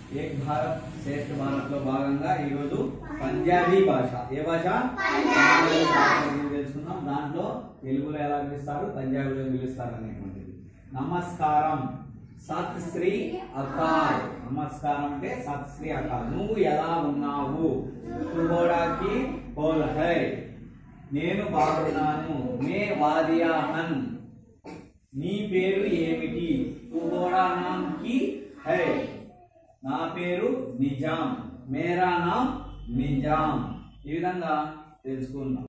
ఏక్ భారత్ శ్రేష్ఠ భారత్ లో భాగంగా ఈరోజు పంజాబీ భాష ఏ భాష పంజాబీ భాష గురించి తెలుసుకుందాం దాంట్లో తెలుగులో ఎలా పిలుస్తారు పంజాబీలో పిలుస్తారు అనేటువంటిది నమస్కారం సత్ శ్రీ అకాల్ నమస్కారం అంటే సత్ శ్రీ అకాల్ నువ్వు ఎలా ఉన్నావు తుగోడాకి బోల్ హై నేను బాగున్నాను మే వాదియా హన్ నీ పేరు ఏమిటి తుగోడా నామ్ కి హై నా పేరు నిజాం మేరా నామ్ నిజాం ఈ విధంగా తెలుసుకుందాం